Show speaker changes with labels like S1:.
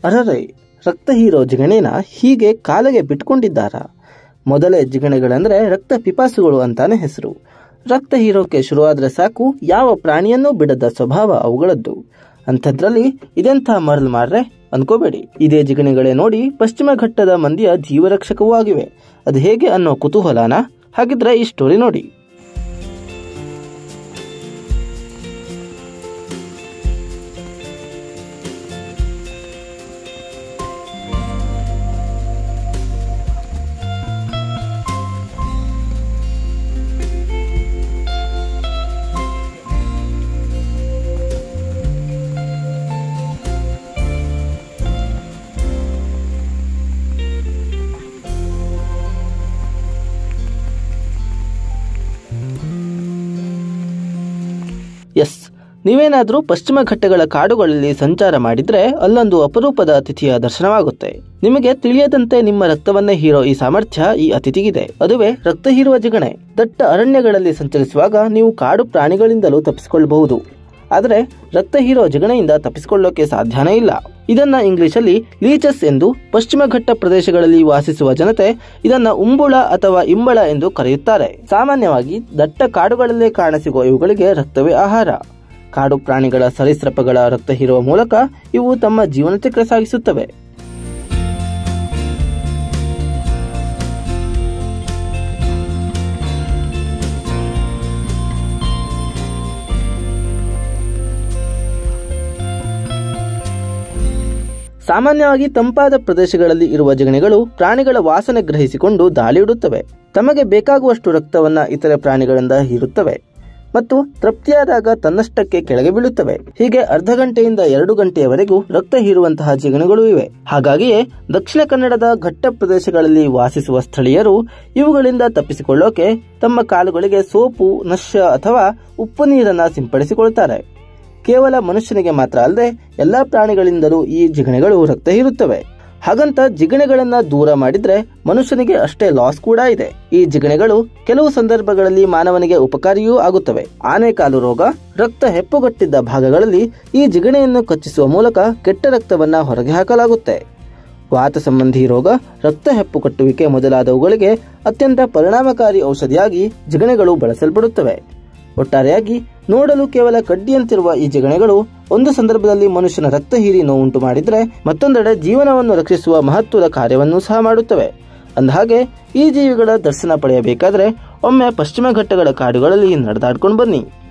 S1: ಅರರೆ ರಕ್ತ ಹೀರೋ ಜಿಗಣೆನ ಹೀಗೆ ಕಾಲಿಗೆ ಬಿಟ್ಕೊಂಡಿದ್ದಾರ ಮೊದಲೇ ಜಿಗಣೆಗಳಂದ್ರೆ ರಕ್ತ ಪಿಪಾಸುಗಳು ಅಂತಾನೆ ಹೆಸರು ರಕ್ತ ಹೀರೋಕೆ ಶುರುವಾದ್ರೆ ಸಾಕು ಯಾವ ಪ್ರಾಣಿಯನ್ನೂ ಬಿಡದ ಸ್ವಭಾವ ಅವುಗಳದ್ದು ಅಂಥದ್ರಲ್ಲಿ ಇದೆಂಥ ಮರಲ್ ಮಾರ್ರೆ ಅನ್ಕೋಬೇಡಿ ಇದೇ ಜಿಗಣೆಗಳೇ ನೋಡಿ ಪಶ್ಚಿಮ ಘಟ್ಟದ ಮಂದಿಯ ಜೀವರಕ್ಷಕವೂ ಆಗಿವೆ ಅದು ಹೇಗೆ ಅನ್ನೋ ಕುತೂಹಲನ ಹಾಗಿದ್ರೆ ಈ ಸ್ಟೋರಿ ನೋಡಿ ಎಸ್ ನೀವೇನಾದರೂ ಪಶ್ಚಿಮ ಘಟ್ಟಗಳ ಕಾಡುಗಳಲ್ಲಿ ಸಂಚಾರ ಮಾಡಿದ್ರೆ ಅಲ್ಲೊಂದು ಅಪರೂಪದ ಅತಿಥಿಯ ದರ್ಶನವಾಗುತ್ತೆ ನಿಮಗೆ ತಿಳಿಯದಂತೆ ನಿಮ್ಮ ರಕ್ತವನ್ನೇ ಹೀರೋ ಈ ಸಾಮರ್ಥ್ಯ ಈ ಅತಿಥಿಗಿದೆ ಅದುವೇ ರಕ್ತ ಹೀರುವ ಜಿಗಣೆ ದಟ್ಟ ಅರಣ್ಯಗಳಲ್ಲಿ ಸಂಚರಿಸುವಾಗ ನೀವು ಕಾಡು ಪ್ರಾಣಿಗಳಿಂದಲೂ ತಪ್ಪಿಸಿಕೊಳ್ಳಬಹುದು ಆದರೆ ರಕ್ತ ಹೀರೋ ಜಿಗಣೆಯಿಂದ ತಪ್ಪಿಸಿಕೊಳ್ಳೋಕೆ ಸಾಧ್ಯನೇ ಇಲ್ಲ ಇದನ್ನ ಇಂಗ್ಲಿಷಲ್ಲಿ ಲೀಚಸ್ ಎಂದು ಪಶ್ಚಿಮ ಘಟ್ಟ ಪ್ರದೇಶಗಳಲ್ಲಿ ವಾಸಿಸುವ ಜನತೆ ಇದನ್ನ ಉಂಬುಳ ಅಥವಾ ಇಂಬಳ ಎಂದು ಕರೆಯುತ್ತಾರೆ ಸಾಮಾನ್ಯವಾಗಿ ದಟ್ಟ ಕಾಡುಗಳಲ್ಲೇ ಕಾಣಸಿಗುವ ಇವುಗಳಿಗೆ ರಕ್ತವೇ ಆಹಾರ ಕಾಡು ಪ್ರಾಣಿಗಳ ಸರೀಸೃಪಗಳ ರಕ್ತ ಹೀರುವ ಮೂಲಕ ಇವು ತಮ್ಮ ಜೀವನ ಚಕ್ರ ಸಾಗಿಸುತ್ತವೆ ಸಾಮಾನ್ಯವಾಗಿ ತಂಪಾದ ಪ್ರದೇಶಗಳಲ್ಲಿ ಇರುವ ಜಿಗಣೆಗಳು ಪ್ರಾಣಿಗಳ ವಾಸನೆ ಗ್ರಹಿಸಿಕೊಂಡು ದಾಳಿಯಿಡುತ್ತವೆ ತಮಗೆ ಬೇಕಾಗುವಷ್ಟು ರಕ್ತವನ್ನ ಇತರೆ ಪ್ರಾಣಿಗಳಿಂದ ಹೀರುತ್ತವೆ ಮತ್ತು ತೃಪ್ತಿಯಾದಾಗ ತನ್ನಷ್ಟಕ್ಕೆ ಕೆಳಗೆ ಬೀಳುತ್ತವೆ ಹೀಗೆ ಅರ್ಧ ಗಂಟೆಯಿಂದ ಎರಡು ಗಂಟೆಯವರೆಗೂ ರಕ್ತ ಹೀರುವಂತಹ ಜಿಗಣೆಗಳು ಇವೆ ಹಾಗಾಗಿಯೇ ದಕ್ಷಿಣ ಕನ್ನಡದ ಘಟ್ಟ ಪ್ರದೇಶಗಳಲ್ಲಿ ವಾಸಿಸುವ ಸ್ಥಳೀಯರು ಇವುಗಳಿಂದ ತಪ್ಪಿಸಿಕೊಳ್ಳೋಕೆ ತಮ್ಮ ಕಾಲುಗಳಿಗೆ ಸೋಪು ನಶ್ಯ ಅಥವಾ ಉಪ್ಪು ನೀರನ್ನ ಸಿಂಪಡಿಸಿಕೊಳ್ತಾರೆ ಕೇವಲ ಮನುಷ್ಯನಿಗೆ ಮಾತ್ರ ಅಲ್ಲದೆ ಎಲ್ಲಾ ಪ್ರಾಣಿಗಳಿಂದಲೂ ಈ ಜಿಗಣೆಗಳು ರಕ್ತ ಹೀರುತ್ತವೆ ಹಾಗಂತ ಜಿಗಣೆಗಳನ್ನ ದೂರ ಮಾಡಿದ್ರೆ ಮನುಷ್ಯನಿಗೆ ಅಷ್ಟೇ ಲಾಸ್ ಕೂಡ ಇದೆ ಈ ಜಿಗಣೆಗಳು ಕೆಲವು ಸಂದರ್ಭಗಳಲ್ಲಿ ಮಾನವನಿಗೆ ಉಪಕಾರಿಯೂ ಆಗುತ್ತವೆ ಆನೆಕಾಲು ರೋಗ ರಕ್ತ ಹೆಪ್ಪುಗಟ್ಟಿದ್ದ ಭಾಗಗಳಲ್ಲಿ ಈ ಜಿಗಣೆಯನ್ನು ಕಚ್ಚಿಸುವ ಮೂಲಕ ಕೆಟ್ಟ ರಕ್ತವನ್ನ ಹೊರಗೆ ಹಾಕಲಾಗುತ್ತೆ ವಾತ ಸಂಬಂಧಿ ರೋಗ ರಕ್ತ ಹೆಪ್ಪುಗಟ್ಟುವಿಕೆ ಮೊದಲಾದವುಗಳಿಗೆ ಅತ್ಯಂತ ಪರಿಣಾಮಕಾರಿ ಔಷಧಿಯಾಗಿ ಜಿಗಣೆಗಳು ಬಳಸಲ್ಪಡುತ್ತವೆ ಒಟ್ಟಾರೆಯಾಗಿ ನೋಡಲು ಕೇವಲ ಕಡ್ಡಿಯಂತಿರುವ ಈ ಜಿಗಣೆಗಳು ಒಂದು ಸಂದರ್ಭದಲ್ಲಿ ಮನುಷ್ಯನ ರಕ್ತ ಹೀರಿ ನೋವುಂಟು ಮಾಡಿದ್ರೆ ಮತ್ತೊಂದೆಡೆ ಜೀವನವನ್ನು ರಕ್ಷಿಸುವ ಮಹತ್ವದ ಕಾರ್ಯವನ್ನೂ ಸಹ ಮಾಡುತ್ತವೆ ಅಂದಹಾಗೆ ಈ ಜೀವಿಗಳ ದರ್ಶನ ಪಡೆಯಬೇಕಾದ್ರೆ ಒಮ್ಮೆ ಪಶ್ಚಿಮ ಘಟ್ಟಗಳ ಕಾಡುಗಳಲ್ಲಿ ನಡೆದಾಡ್ಕೊಂಡು ಬನ್ನಿ